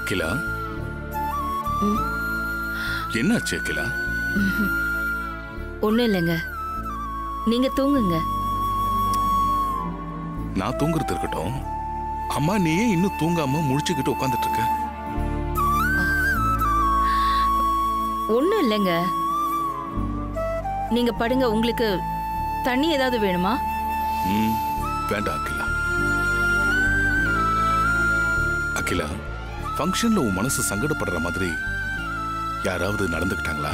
அகிலா ம். என்னாச்சு அகிலா ஒண்ணும் இல்லைங்க நீங்க தூங்குங்க நான் தூங்குறது இருக்கட்டும் அம்மா நீ ஏன் இன்னும் தூங்காம முழிச்சுக்கிட்டு உட்காந்துட்டு இருக்க ஒண்ணும் இல்லைங்க நீங்க படுங்க உங்களுக்கு தண்ணி ஏதாவது வேணுமா ம் வேண்டாம் அகிலா அகிலா ஃபங்க்ஷன்ல உன் மனசு சங்கடப்படுற மாதிரி யாராவது நடந்துக்கிட்டாங்களா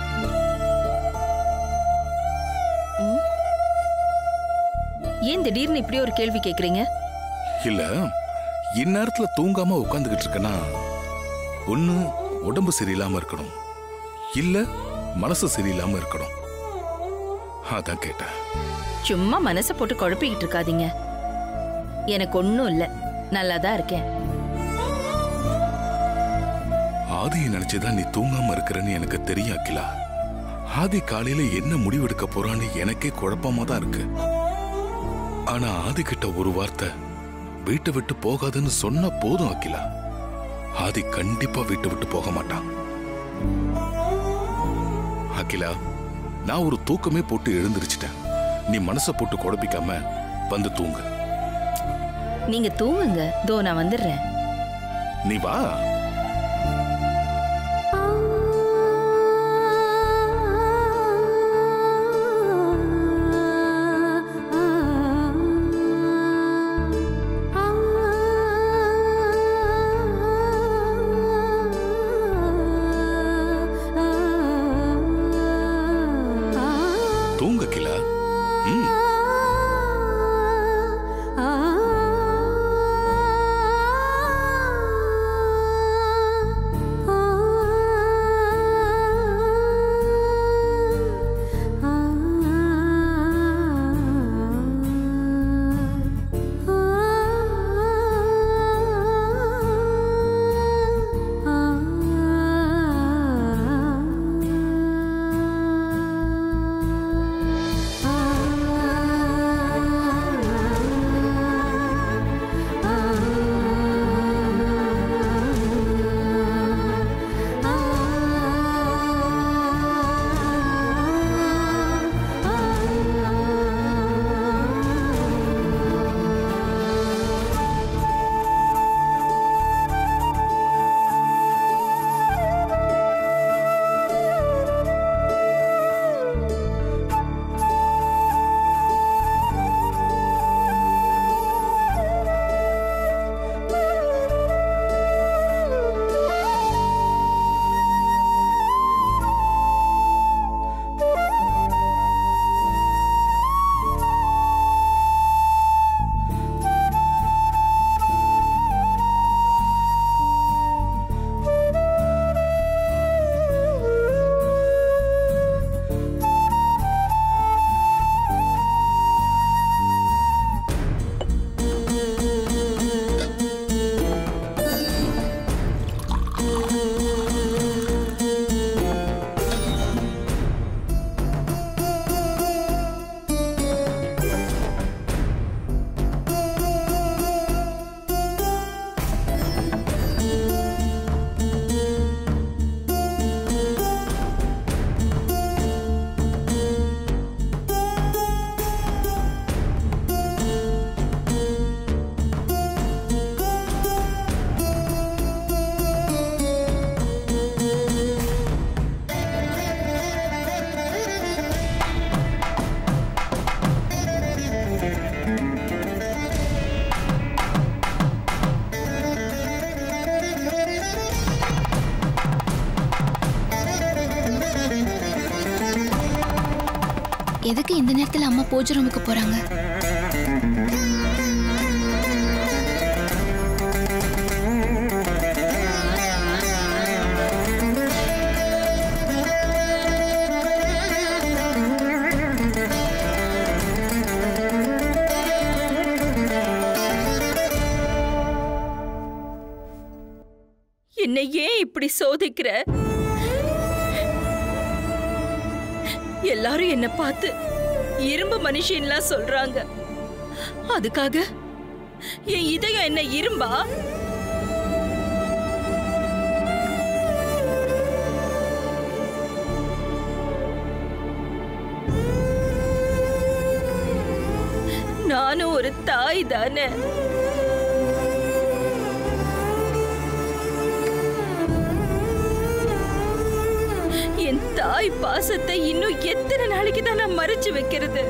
ஏன் திடீர்னு இப்படி ஒரு கேள்வி கேக்குறீங்க இல்ல இந்நேரத்துல தூங்காம உட்காந்துக்கிட்டு இருக்கனா ஒண்ணு உடம்பு சரியில்லாம இருக்கணும் இல்ல மனசு சரியில்லாம இருக்கணும் அதான் கேட்டேன் சும்மா மனசை போட்டு குழப்பிக்கிட்டு இருக்காதீங்க எனக்கு ஒன்றும் இல்லை நல்லா தான் இருக்கேன் ஆதியை நினைச்சுதான் நீ தூங்காம இருக்கிறன்னு எனக்கு தெரியும் அகிலா ஆதி காலையில என்ன முடிவெடுக்க போறான்னு எனக்கே குழப்பமா தான் இருக்கு ஆனா ஆதி கிட்ட ஒரு வார்த்தை வீட்டை விட்டு போகாதுன்னு சொன்னா போதும் அகிலா ஆதி கண்டிப்பா வீட்டை விட்டு போக மாட்டான் அகிலா நான் ஒரு தூக்கமே போட்டு எழுந்திருச்சிட்டேன் நீ மனசை போட்டு குழப்பிக்காம வந்து தூங்கு நீங்க தூங்குங்க தோ நான் வந்துடுறேன் நீ வா தூங்க அகிலா ம் எதுக்கு இந்த நேரத்துல அம்மா பூஜை ரூமுக்கு போறாங்க என்னை ஏன் இப்படி சோதிக்கிற எல்லாரும் என்ன பார்த்து இரும்பு மனுஷன்லாம் சொல்றாங்க அதுக்காக என் இதயம் என்ன இரும்பா நானும் ஒரு தாய் தானே என் தாய் பாசத்தை இன்னும் எத்தனை நாளைக்கு தான் நான் மறைச்சு வைக்கிறது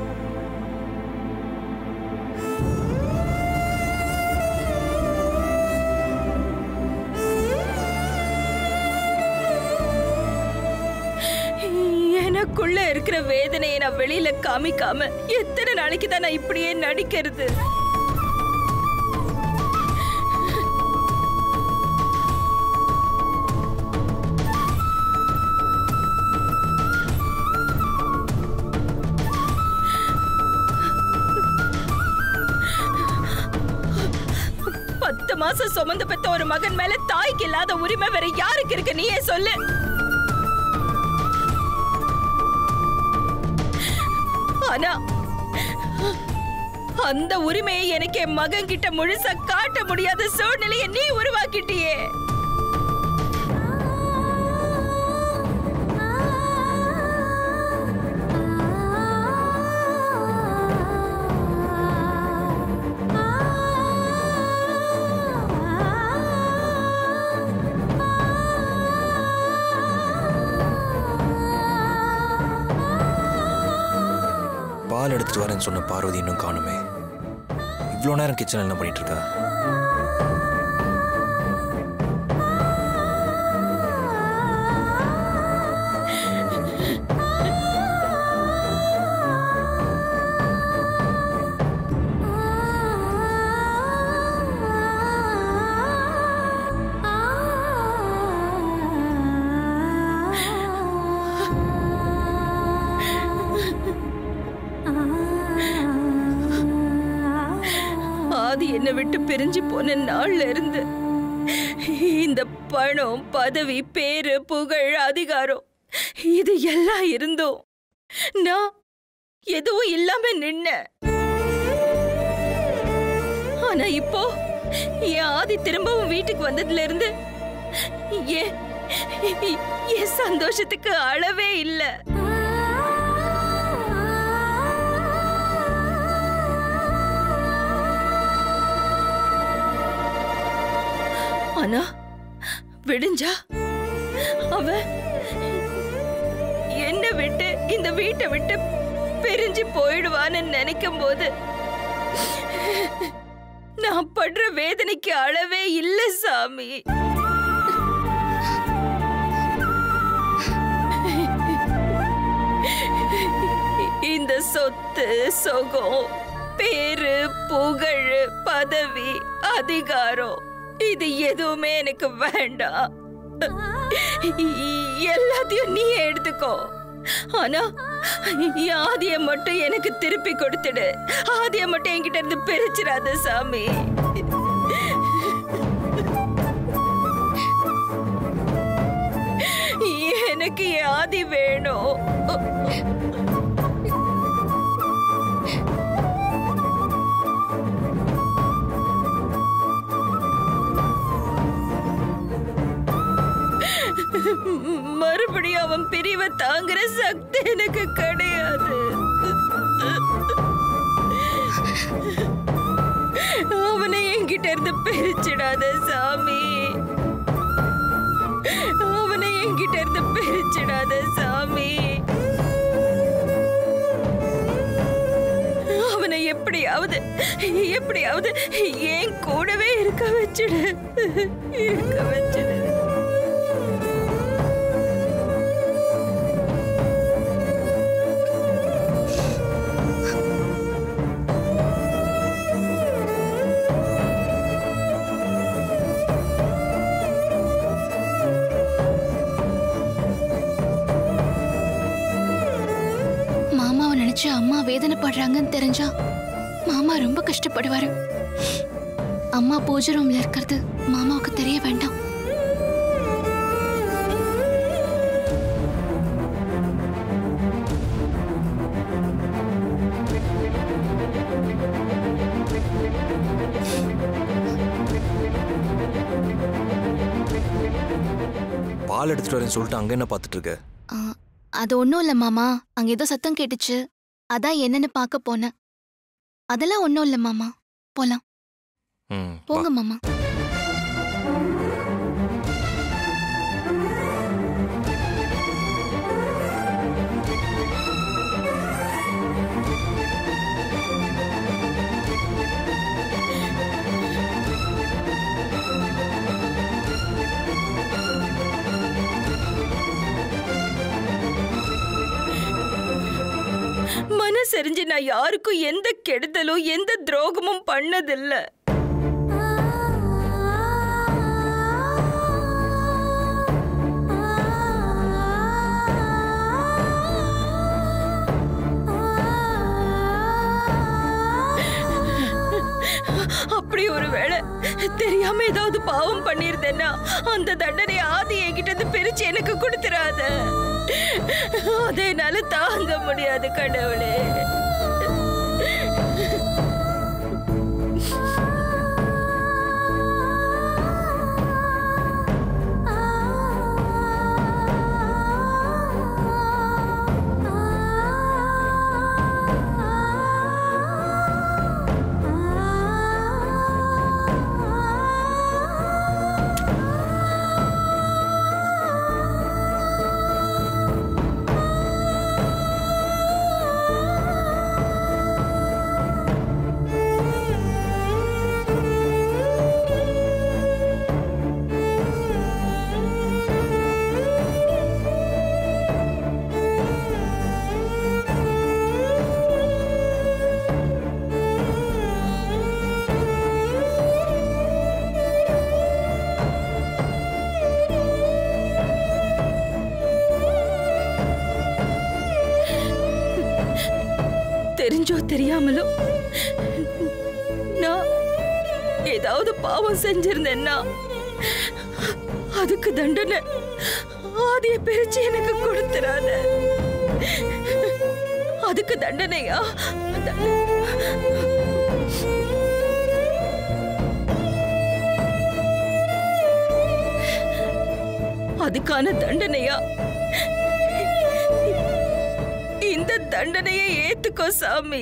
எனக்குள்ள இருக்கிற வேதனையை நான் வெளியில காமிக்காம எத்தனை நாளைக்கு தான் நான் இப்படியே நடிக்கிறது பத்து மாசம் சுமந்து பெத்த ஒரு மகன் மேல தாய்க்கு இல்லாத உரிமை வேற யாருக்கு இருக்கு நீயே சொல்லு ஆனா அந்த உரிமையை எனக்கு என் மகன் கிட்ட முழுசா காட்ட முடியாத சூழ்நிலையை நீ உருவாக்கிட்டியே பால் எடுத்துட்டு வரேன்னு சொன்ன பார்வதி இன்னும் காணுமே இவ்வளோ நேரம் கிச்சனில் என்ன பண்ணிட்டு இருக்கா ஆதி என்னை விட்டு பிரிஞ்சு போன நாள்ல இருந்து இந்த பணம் பதவி பேரு புகழ் அதிகாரம் இது எல்லாம் இருந்தும் நான் எதுவும் இல்லாம நின்ன ஆனா இப்போ என் ஆதி திரும்பவும் வீட்டுக்கு வந்ததுல இருந்து ஏன் என் சந்தோஷத்துக்கு அளவே இல்லை ஆனா விடிஞ்சா அவ என்னை விட்டு இந்த வீட்டை விட்டு பிரிஞ்சு போயிடுவான்னு நினைக்கும் போது நான் படுற வேதனைக்கு அளவே இல்ல சாமி இந்த சொத்து சொகம் பேரு புகழ் பதவி அதிகாரம் இது எதுவுமே எனக்கு வேண்டாம் எல்லாத்தையும் நீ எடுத்துக்கோ ஆனா என் ஆதிய மட்டும் எனக்கு திருப்பி கொடுத்துடு ஆதிய மட்டும் என்கிட்ட இருந்து பிரிச்சிடாத சாமி எனக்கு என் ஆதி வேணும் மறுபடியும் அவன் பிரிவை தாங்குற சக்தி எனக்கு கிடையாது அவனை என்கிட்ட இருந்து பிரிச்சிடாத சாமி அவனை என்கிட்ட இருந்து பிரிச்சிடாத சாமி அவனை எப்படியாவது எப்படியாவது ஏன் கூடவே இருக்க வச்சிடு இருக்க வச்சிடு மாமாவை நினைச்சு அம்மா வேதனைப்படுறாங்கன்னு தெரிஞ்சா மாமா ரொம்ப கஷ்டப்படுவாரு அம்மா பூஜை ரூம்ல இருக்கிறது மாமாவுக்கு தெரிய வேண்டாம் பால் எடுத்துட்டு வரேன்னு சொல்லிட்டு அங்க என்ன பார்த்துட்டு இருக்க ஆ, அது ஒன்றும் இல்லை மாமா அங்கே ஏதோ சத்தம் கேட்டுச்சு அதான் என்னன்னு பார்க்க போனேன் அதெல்லாம் ஒன்றும் இல்லை மாமா போலாம் ம் வா. போங்க மாமா மனசெரிஞ்சு நான் யாருக்கும் எந்த கெடுதலும் எந்த துரோகமும் பண்ணதில்ல அப்படி ஒருவேளை தெரியாம ஏதாவது பாவம் பண்ணியிருந்தேன்னா அந்த தண்டனை ஆதி என்கிட்ட இருந்து பிரிச்சு எனக்கு கொடுத்துறாத அதை என்னால தாங்க முடியாது கடவுளே தெரிஞ்சோ தெரியாமலோ நான் ஏதாவது பாவம் செஞ்சிருந்தேன்னா அதுக்கு தண்டனை ஆதிய பிரிச்சு எனக்கு கொடுத்துறாத அதுக்கு தண்டனையா தண்டனை. அதுக்கான தண்டனையா இந்த தண்டனையை ஏத்துக்கோ சாமி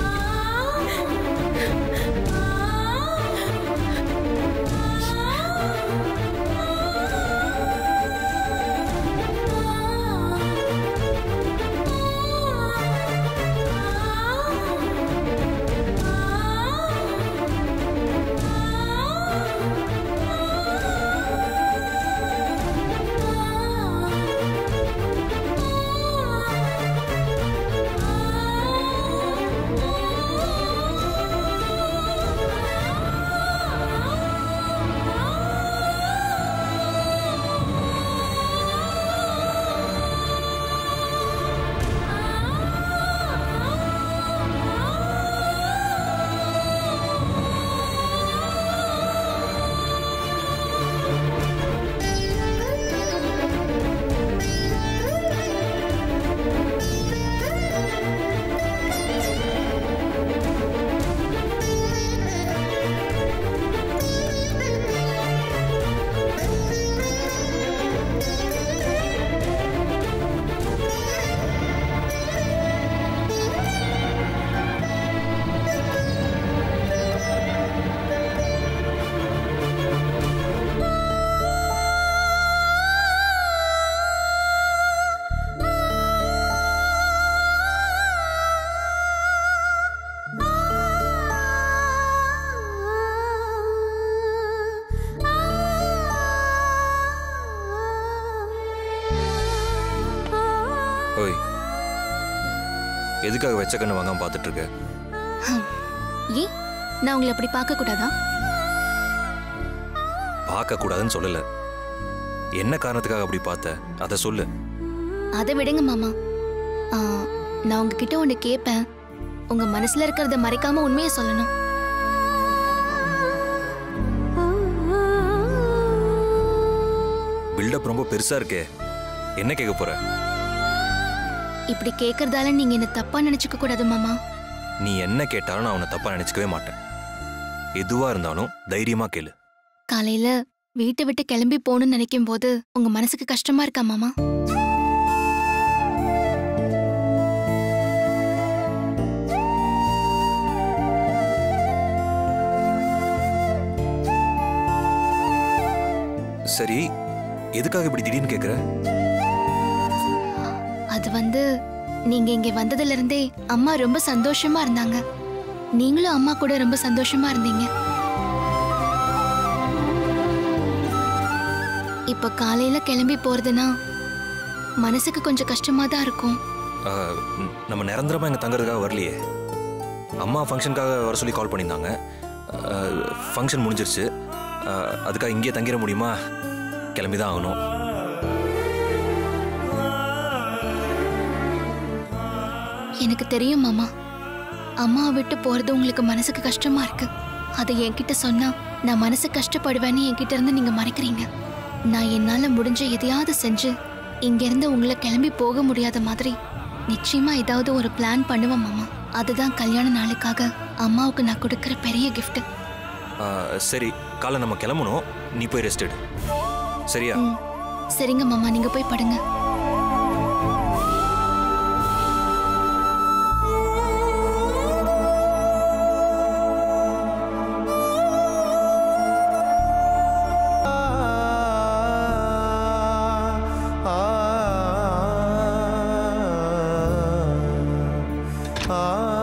ஓய் எதுக்காக வெச்ச கண்ணு வாங்காம பார்த்துட்டு இருக்க ஏன் நான் உங்களை அப்படி பார்க்க கூடாதா பார்க்க கூடாதுன்னு சொல்லல என்ன காரணத்துக்காக அப்படி பார்த்த அதை சொல்லு அதை விடுங்க மாமா ஆ, நான் உங்ககிட்ட ஒன்று கேட்பேன் உங்க மனசுல இருக்கிறத மறைக்காம உண்மையை சொல்லணும் பில்டப் ரொம்ப பெருசா இருக்கே என்ன கேட்க போற இப்படி கேட்கறதால நீங்க என்ன தப்பா நினைச்சுக்க கூடாது மாமா நீ என்ன கேட்டாலும் நான் உன்னை தப்பா நினைச்சுக்கவே மாட்டேன் எதுவா இருந்தாலும் தைரியமா கேளு காலையில வீட்டை விட்டு கிளம்பி போகணும்னு நினைக்கும் போது உங்க மனசுக்கு கஷ்டமா இருக்கா மாமா சரி எதுக்காக இப்படி திடீர்னு கேட்குற அது வந்து நீங்க இங்க வந்ததுல இருந்தே அம்மா ரொம்ப சந்தோஷமா இருந்தாங்க நீங்களும் அம்மா கூட ரொம்ப சந்தோஷமா இருந்தீங்க இப்ப காலையில கிளம்பி போறதுனா மனசுக்கு கொஞ்சம் கஷ்டமா தான் இருக்கும் ஆஹ், ம், நம்ம நிரந்தரமாக இங்கே தங்குறதுக்காக வரலையே அம்மா ஃபங்க்ஷனுக்காக வர சொல்லி கால் பண்ணியிருந்தாங்க ஃபங்க்ஷன் முடிஞ்சிருச்சு ஆஹ், அதுக்காக இங்கேயே தங்கிட முடியுமா கிளம்பி தான் ஆகணும் எனக்கு தெரியும் மாமா அம்மாவை விட்டு போறது உங்களுக்கு மனசுக்கு கஷ்டமா இருக்கு அதை என்கிட்ட சொன்னா நான் மனசு கஷ்டப்படுவேன்னு என்கிட்ட இருந்து நீங்க மறைக்கிறீங்க நான் என்னால முடிஞ்ச எதையாவது செஞ்சு இங்க இருந்து உங்களை கிளம்பி போக முடியாத மாதிரி நிச்சயமா ஏதாவது ஒரு பிளான் பண்ணுவேன் மாமா அதுதான் கல்யாண நாளுக்காக அம்மாவுக்கு நான் கொடுக்கிற பெரிய gift ஆஹ், சரி காலை நம்ம கிளம்பணும் நீ போய் ரெஸ்ட் எடு சரியா ம் சரிங்க மாமா நீங்க போய் படுங்க ஆ